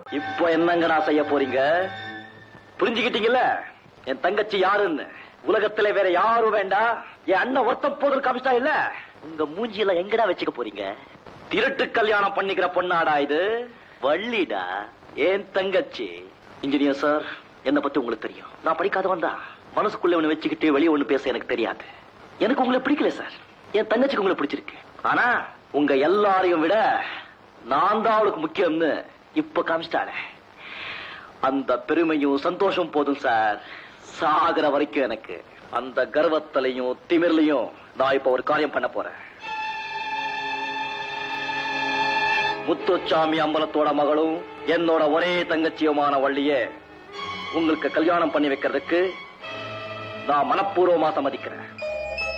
இப்போ என்னங்கடா செய்ய போறீங்க புரிஞ்சுக்கிட்டீங்கல்ல என் தங்கச்சி யாருன்னு உலகத்துல வேற யாரும் வேண்டாம் என் அண்ணன் ஒருத்த போது காமிச்சா இல்ல உங்க மூஞ்சியில எங்கடா வச்சுக்க போறீங்க திருட்டு கல்யாணம் பண்ணிக்கிற பொண்ணாடா இது வள்ளிடா என் தங்கச்சி இன்ஜினியர் சார் என்ன பத்தி உங்களுக்கு தெரியும் நான் படிக்காதவன் தான் மனசுக்குள்ள ஒண்ணு வச்சுக்கிட்டு வெளியே ஒண்ணு பேச எனக்கு தெரியாது எனக்கு உங்களை பிடிக்கல சார் என் தங்கச்சிக்கு உங்களை பிடிச்சிருக்கு ஆனா உங்க எல்லாரையும் விட நான் தான் அவளுக்கு முக்கியம்னு இப்ப காமிச்சிட்டாளே அந்த பெருமையும் சந்தோஷம் போதும் சார் சாகிற வரைக்கும் எனக்கு அந்த கர்வத்திலையும் திமிர்லையும் நான் இப்ப ஒரு காரியம் பண்ண போறேன் முத்துச்சாமி அம்பலத்தோட மகளும் என்னோட ஒரே தங்கச்சியுமான வள்ளிய உங்களுக்கு கல்யாணம் பண்ணி வைக்கிறதுக்கு நான் மனப்பூர்வமா சம்மதிக்கிறேன்